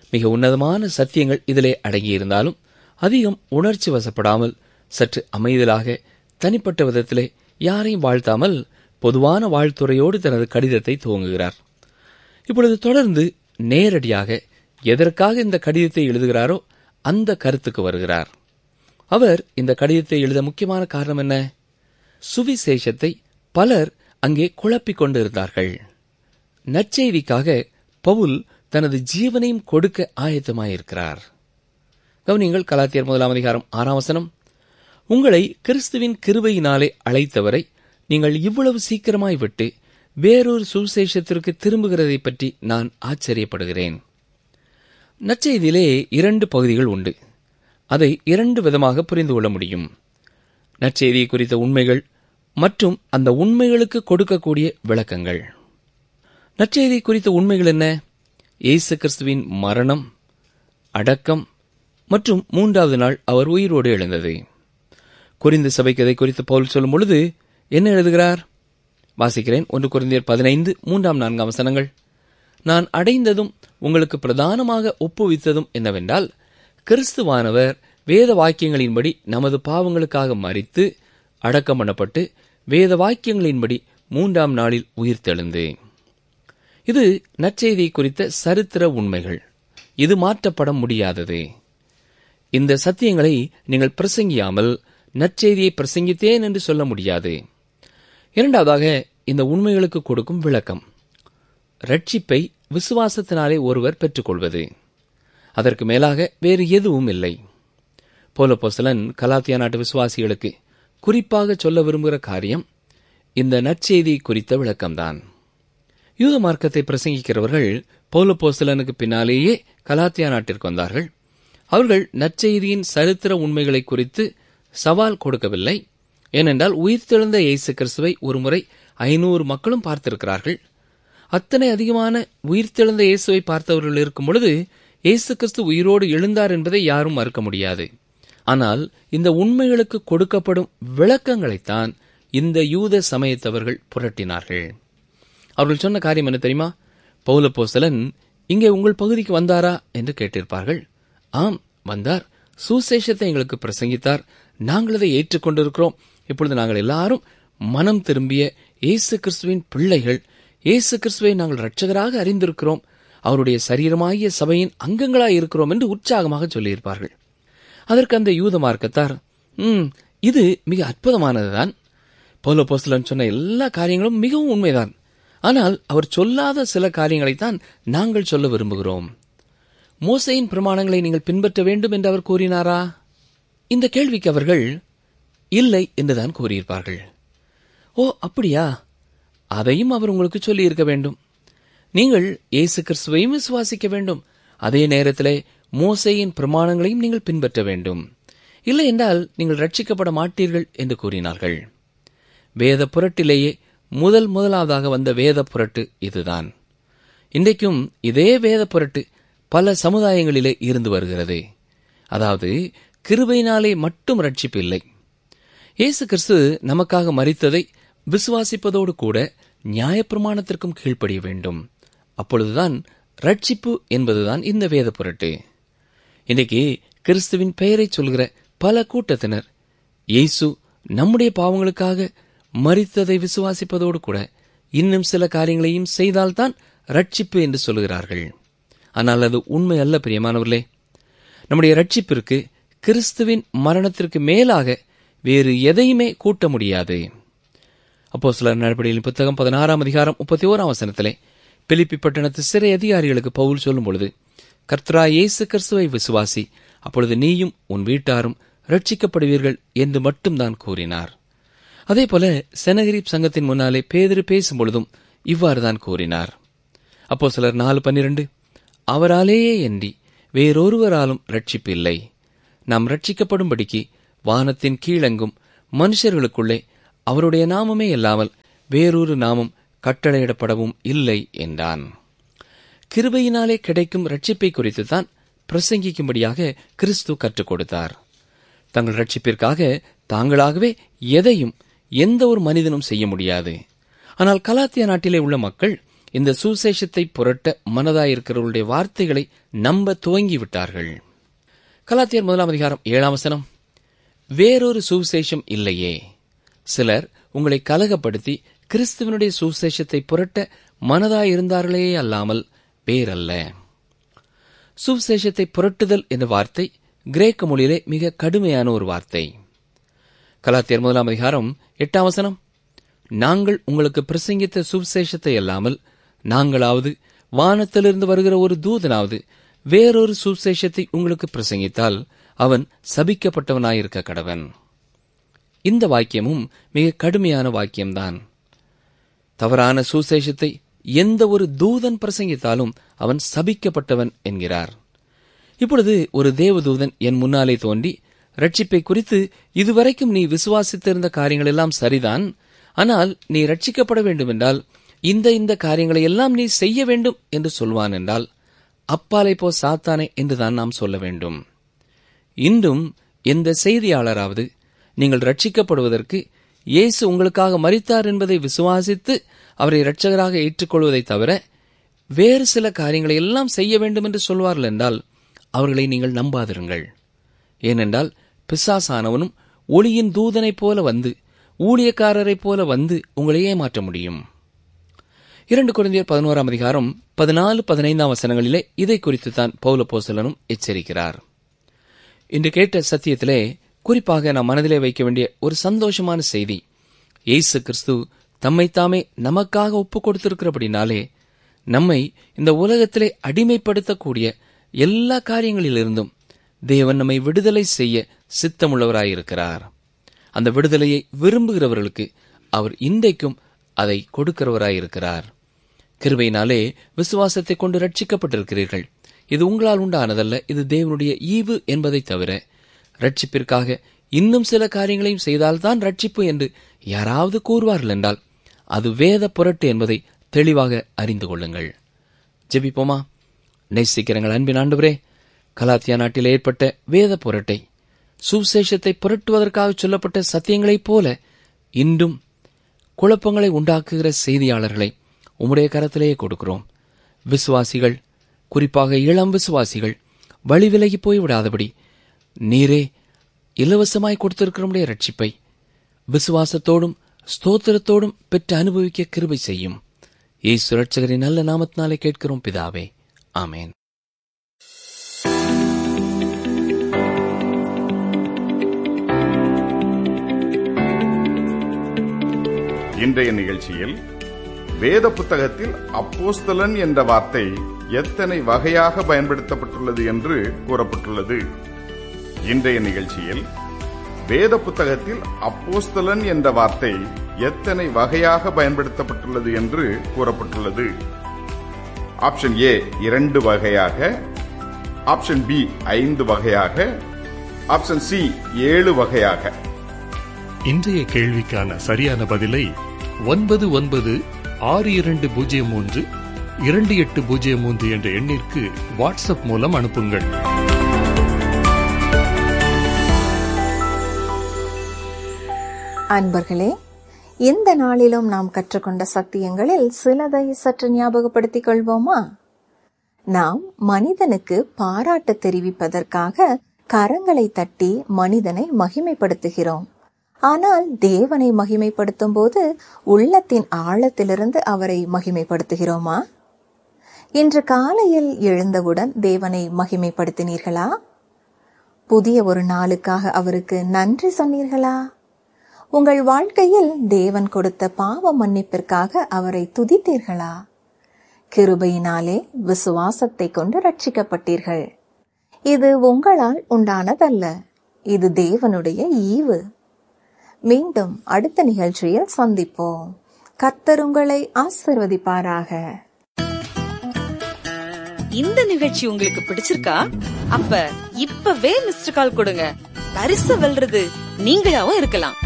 மிக உன்னதமான சத்தியங்கள் இதிலே அடங்கியிருந்தாலும் அதிகம் உணர்ச்சி வசப்படாமல் சற்று அமைதலாக தனிப்பட்ட விதத்திலே யாரையும் வாழ்த்தாமல் பொதுவான வாழ்த்துறையோடு தனது கடிதத்தை துவங்குகிறார் இப்பொழுது தொடர்ந்து நேரடியாக எதற்காக இந்த கடிதத்தை எழுதுகிறாரோ அந்த கருத்துக்கு வருகிறார் அவர் இந்த கடிதத்தை எழுத முக்கியமான காரணம் என்ன சுவிசேஷத்தை பலர் அங்கே குழப்பிக் கொண்டிருந்தார்கள் நற்செய்திக்காக பவுல் தனது ஜீவனையும் கொடுக்க ஆயத்தமாயிருக்கிறார் கவனியங்கள் கலாத்தியர் முதலாம் அதிகாரம் ஆறாம் வசனம் உங்களை கிறிஸ்துவின் கிருபையினாலே அழைத்தவரை நீங்கள் இவ்வளவு சீக்கிரமாய் விட்டு வேறொரு சுவிசேஷத்திற்கு திரும்புகிறதை பற்றி நான் ஆச்சரியப்படுகிறேன் நற்செய்தியிலே இரண்டு பகுதிகள் உண்டு அதை இரண்டு விதமாக புரிந்து கொள்ள முடியும் நற்செய்தி குறித்த உண்மைகள் மற்றும் அந்த உண்மைகளுக்கு கொடுக்கக்கூடிய விளக்கங்கள் நற்செய்தி குறித்த உண்மைகள் என்ன இயேசு கிறிஸ்துவின் மரணம் அடக்கம் மற்றும் மூன்றாவது நாள் அவர் உயிரோடு எழுந்தது குறிந்த சபைக்கு இதை குறித்து பவுல் சொல்லும் பொழுது என்ன எழுதுகிறார் வாசிக்கிறேன் ஒன்று குறைந்தியர் பதினைந்து மூன்றாம் நான்காம் வசனங்கள் நான் அடைந்ததும் உங்களுக்கு பிரதானமாக ஒப்புவித்ததும் என்னவென்றால் கிறிஸ்துவானவர் வேத வாக்கியங்களின்படி நமது பாவங்களுக்காக மறித்து அடக்கம் பண்ணப்பட்டு வேத வாக்கியங்களின்படி மூன்றாம் நாளில் உயிர்த்தெழுந்து இது நற்செய்தி குறித்த சரித்திர உண்மைகள் இது மாற்றப்பட முடியாதது இந்த சத்தியங்களை நீங்கள் பிரசங்கியாமல் நற்செய்தியை பிரசங்கித்தேன் என்று சொல்ல முடியாது இரண்டாவதாக இந்த உண்மைகளுக்கு கொடுக்கும் விளக்கம் ரட்சிப்பை விசுவாசத்தினாலே ஒருவர் பெற்றுக்கொள்வது அதற்கு மேலாக வேறு எதுவும் இல்லை போலப்போசலன் கலாத்தியா நாட்டு விசுவாசிகளுக்கு குறிப்பாக சொல்ல விரும்புகிற காரியம் இந்த நற்செய்தி குறித்த விளக்கம்தான் யூத மார்க்கத்தை பிரசங்கிக்கிறவர்கள் பௌலப்போஸ்தலனுக்கு பின்னாலேயே கலாத்தியா நாட்டிற்கு வந்தார்கள் அவர்கள் நற்செய்தியின் சரித்திர உண்மைகளை குறித்து சவால் கொடுக்கவில்லை ஏனென்றால் உயிர்த்தெழுந்த இயேசு கிறிஸ்துவை ஒருமுறை ஐநூறு மக்களும் பார்த்திருக்கிறார்கள் அத்தனை அதிகமான உயிர்த்தெழுந்த இயேசுவை பார்த்தவர்கள் இருக்கும் பொழுது இயேசு கிறிஸ்து உயிரோடு எழுந்தார் என்பதை யாரும் மறுக்க முடியாது ஆனால் இந்த உண்மைகளுக்கு கொடுக்கப்படும் விளக்கங்களைத்தான் இந்த யூத சமயத்தவர்கள் புரட்டினார்கள் அவர்கள் சொன்ன காரியம் என்ன தெரியுமா பௌலப்போஸ்தலன் இங்கே உங்கள் பகுதிக்கு வந்தாரா என்று கேட்டிருப்பார்கள் ஆம் வந்தார் சுசேஷத்தை எங்களுக்கு பிரசங்கித்தார் நாங்கள் அதை ஏற்றுக்கொண்டிருக்கிறோம் இப்பொழுது நாங்கள் எல்லாரும் மனம் திரும்பிய இயேசு கிறிஸ்துவின் பிள்ளைகள் இயேசு கிறிஸ்துவை நாங்கள் இரட்சகராக அறிந்திருக்கிறோம் அவருடைய சரீரமாகிய சபையின் அங்கங்களாய் இருக்கிறோம் என்று உற்சாகமாக சொல்லியிருப்பார்கள் அதற்கு அந்த யூத மார்க்கத்தார் ம் இது மிக அற்புதமானதுதான் பௌலப்போஸ்தலன் சொன்ன எல்லா காரியங்களும் மிகவும் உண்மைதான் ஆனால் அவர் சொல்லாத சில காரியங்களைத்தான் நாங்கள் சொல்ல விரும்புகிறோம் மோசையின் பிரமாணங்களை நீங்கள் பின்பற்ற வேண்டும் என்று அவர் கூறினாரா இந்த கேள்விக்கு அவர்கள் இல்லை என்றுதான் கூறியிருப்பார்கள் ஓ அப்படியா அதையும் அவர் உங்களுக்கு சொல்லி இருக்க வேண்டும் நீங்கள் இயேசு கிறிஸ்துவையும் விசுவாசிக்க வேண்டும் அதே நேரத்திலே மோசையின் பிரமாணங்களையும் நீங்கள் பின்பற்ற வேண்டும் இல்லை என்றால் நீங்கள் ரட்சிக்கப்பட மாட்டீர்கள் என்று கூறினார்கள் வேத புரட்டிலேயே முதல் முதலாவதாக வந்த வேத புரட்டு இதுதான் இன்றைக்கும் இதே வேத புரட்டு பல சமுதாயங்களிலே இருந்து வருகிறது அதாவது கிருபையினாலே மட்டும் ரட்சிப்பு இல்லை இயேசு கிறிஸ்து நமக்காக மறித்ததை விசுவாசிப்பதோடு கூட நியாயப்பிரமாணத்திற்கும் கீழ்ப்படிய வேண்டும் அப்பொழுதுதான் ரட்சிப்பு என்பதுதான் இந்த வேத புரட்டு இன்றைக்கு கிறிஸ்துவின் பெயரை சொல்கிற பல கூட்டத்தினர் இயேசு நம்முடைய பாவங்களுக்காக மறித்ததை விசுவாசிப்பதோடு கூட இன்னும் சில காரியங்களையும் செய்தால்தான் ரட்சிப்பு என்று சொல்கிறார்கள் ஆனால் அது உண்மை அல்ல பிரியமானவர்களே நம்முடைய ரட்சிப்பிற்கு கிறிஸ்துவின் மரணத்திற்கு மேலாக வேறு எதையுமே கூட்ட முடியாது அப்போ சிலர் நடவடிக்கையின் புத்தகம் பதினாறாம் அதிகாரம் முப்பத்தி ஓராம் வசனத்திலே பிலிப்பி பட்டணத்து சிறை அதிகாரிகளுக்கு பவுல் சொல்லும் பொழுது கர்த்தரா இயேசு கிறிஸ்துவை விசுவாசி அப்பொழுது நீயும் உன் வீட்டாரும் ரட்சிக்கப்படுவீர்கள் என்று மட்டும்தான் கூறினார் அதே போல செனகிரிப் சங்கத்தின் முன்னாலே பேதிரு பேசும் பொழுதும் இவ்வாறுதான் கூறினார் அப்போ சிலர் நாலு பன்னிரண்டு அவராலேயே எண்ணி வேறொருவராலும் ரட்சிப்பு இல்லை நாம் ரட்சிக்கப்படும்படிக்கு வானத்தின் கீழெங்கும் மனுஷர்களுக்குள்ளே அவருடைய நாமமே இல்லாமல் வேறொரு நாமம் கட்டளையிடப்படவும் இல்லை என்றான் கிருபையினாலே கிடைக்கும் ரட்சிப்பை குறித்துத்தான் பிரசங்கிக்கும்படியாக கிறிஸ்து கற்றுக் கொடுத்தார் தங்கள் ரட்சிப்பிற்காக தாங்களாகவே எதையும் எந்த ஒரு மனிதனும் செய்ய முடியாது ஆனால் கலாத்திய நாட்டிலே உள்ள மக்கள் இந்த சுசேஷத்தை புரட்ட மனதாயிருக்கிறவர்களுடைய வார்த்தைகளை நம்ப துவங்கிவிட்டார்கள் கலாத்தியர் முதலாம் அதிகாரம் ஏழாம் வசனம் வேறொரு சுவிசேஷம் இல்லையே சிலர் உங்களை கலகப்படுத்தி கிறிஸ்துவனுடைய சுவிசேஷத்தை புரட்ட மனதாயிருந்தார்களே அல்லாமல் வேறல்ல சுவிசேஷத்தை புரட்டுதல் என்ற வார்த்தை கிரேக்க மொழியிலே மிக கடுமையான ஒரு வார்த்தை கலாத்தியர் முதலாம் அதிகாரம் எட்டாம் வசனம் நாங்கள் உங்களுக்கு பிரசங்கித்த சுவிசேஷத்தை அல்லாமல் நாங்களாவது வானத்திலிருந்து வருகிற ஒரு தூதனாவது வேறொரு சுவிசேஷத்தை உங்களுக்கு பிரசங்கித்தால் அவன் சபிக்கப்பட்டவனாயிருக்க கடவன் இந்த வாக்கியமும் மிக கடுமையான வாக்கியம்தான் தவறான சுசேஷத்தை எந்த ஒரு தூதன் பிரசங்கித்தாலும் அவன் சபிக்கப்பட்டவன் என்கிறார் இப்பொழுது ஒரு தேவதூதன் என் முன்னாலே தோன்றி ரட்சிப்பை குறித்து இதுவரைக்கும் நீ விசுவாசித்திருந்த காரியங்கள் எல்லாம் சரிதான் ஆனால் நீ ரட்சிக்கப்பட வேண்டும் என்றால் இந்த இந்த காரியங்களை எல்லாம் நீ செய்ய வேண்டும் என்று சொல்வான் என்றால் அப்பாலை போ சாத்தானே என்றுதான் நாம் சொல்ல வேண்டும் இன்றும் எந்த செய்தியாளராவது நீங்கள் ரட்சிக்கப்படுவதற்கு இயேசு உங்களுக்காக மரித்தார் என்பதை விசுவாசித்து அவரை இரட்சகராக ஏற்றுக்கொள்வதை தவிர வேறு சில காரியங்களை எல்லாம் செய்ய வேண்டும் என்று சொல்வார்கள் என்றால் அவர்களை நீங்கள் நம்பாதிருங்கள் ஏனென்றால் பிசாசானவனும் ஒளியின் தூதனைப் போல வந்து ஊழியக்காரரைப் போல வந்து உங்களை ஏமாற்ற முடியும் இரண்டு குழந்தையர் பதினோராம் அதிகாரம் பதினாலு பதினைந்தாம் வசனங்களிலே இதை குறித்து தான் பௌலபோசலனும் எச்சரிக்கிறார் இன்று கேட்ட சத்தியத்திலே குறிப்பாக நாம் மனதிலே வைக்க வேண்டிய ஒரு சந்தோஷமான செய்தி இயேசு கிறிஸ்து தம்மைத்தாமே நமக்காக ஒப்புக் கொடுத்திருக்கிறபடினாலே நம்மை இந்த உலகத்திலே அடிமைப்படுத்தக்கூடிய எல்லா காரியங்களிலிருந்தும் தேவன் நம்மை விடுதலை செய்ய சித்தமுள்ளவராயிருக்கிறார் அந்த விடுதலையை விரும்புகிறவர்களுக்கு அவர் இன்றைக்கும் அதை கொடுக்கிறவராயிருக்கிறார் கிருபையினாலே விசுவாசத்தை கொண்டு ரட்சிக்கப்பட்டிருக்கிறீர்கள் இது உங்களால் உண்டானதல்ல இது தேவனுடைய ஈவு என்பதை தவிர ரட்சிப்பிற்காக இன்னும் சில காரியங்களையும் செய்தால்தான் ரட்சிப்பு என்று யாராவது கூறுவார்கள் என்றால் அது வேத புரட்டு என்பதை தெளிவாக அறிந்து கொள்ளுங்கள் ஜெபிப்போமா நேசிக்கிறங்கள் அன்பின் ஆண்டவரே கலாத்தியா நாட்டில் ஏற்பட்ட வேத புரட்டை சுவிசேஷத்தை புரட்டுவதற்காக சொல்லப்பட்ட சத்தியங்களைப் போல இன்றும் குழப்பங்களை உண்டாக்குகிற செய்தியாளர்களை உம்முடைய கரத்திலேயே கொடுக்கிறோம் விசுவாசிகள் குறிப்பாக இளம் விசுவாசிகள் வழி விலகி போய்விடாதபடி நீரே இலவசமாய் கொடுத்திருக்கிறோமுடைய ரட்சிப்பை விசுவாசத்தோடும் ஸ்தோத்திரத்தோடும் பெற்று அனுபவிக்க கிருபை செய்யும் இயேசு ரட்சகரின் நல்ல நாமத்தினாலே கேட்கிறோம் பிதாவே ஆமேன் இன்றைய நிகழ்ச்சியில் வேத புத்தகத்தில் அப்போஸ்தலன் என்ற வார்த்தை எத்தனை வகையாக பயன்படுத்தப்பட்டுள்ளது என்று கூறப்பட்டுள்ளது இன்றைய நிகழ்ச்சியில் வேத புத்தகத்தில் அப்போஸ்தலன் என்ற வார்த்தை எத்தனை வகையாக பயன்படுத்தப்பட்டுள்ளது என்று கூறப்பட்டுள்ளது ஆப்ஷன் ஏ இரண்டு வகையாக ஆப்ஷன் பி ஐந்து வகையாக ஆப்ஷன் சி ஏழு வகையாக இன்றைய கேள்விக்கான சரியான பதிலை ஒன்பது ஒன்பது ஆறு இரண்டு பூஜ்ஜியம் மூன்று இரண்டு எட்டு பூஜ்ஜியம் மூன்று என்ற எண்ணிற்கு வாட்ஸ்அப் மூலம் அனுப்புங்கள் அன்பர்களே இந்த நாளிலும் நாம் கற்றுக்கொண்ட சத்தியங்களில் சிலதை சற்று ஞாபகப்படுத்திக் கொள்வோமா நாம் மனிதனுக்கு பாராட்டு தெரிவிப்பதற்காக கரங்களை தட்டி மனிதனை மகிமைப்படுத்துகிறோம் ஆனால் தேவனை மகிமைப்படுத்தும் போது உள்ளத்தின் ஆழத்திலிருந்து அவரை மகிமைப்படுத்துகிறோமா இன்று காலையில் எழுந்தவுடன் தேவனை மகிமைப்படுத்தினீர்களா புதிய ஒரு நாளுக்காக அவருக்கு நன்றி சொன்னீர்களா உங்கள் வாழ்க்கையில் தேவன் கொடுத்த பாவ மன்னிப்பிற்காக அவரை துதித்தீர்களா கிருபையினாலே விசுவாசத்தை கொண்டு ரட்சிக்கப்பட்டீர்கள் இது உங்களால் உண்டானதல்ல இது தேவனுடைய ஈவு மீண்டும் அடுத்த நிகழ்ச்சியில் சந்திப்போம் கர்த்தர் உங்களை ஆசிர்வதிப்பாராக இந்த நிகழ்ச்சி உங்களுக்கு பிடிச்சிருக்கா அப்ப இப்பவே மிஸ்டர் கால் கொடுங்க பரிசு வெல்றது நீங்களாவும் இருக்கலாம்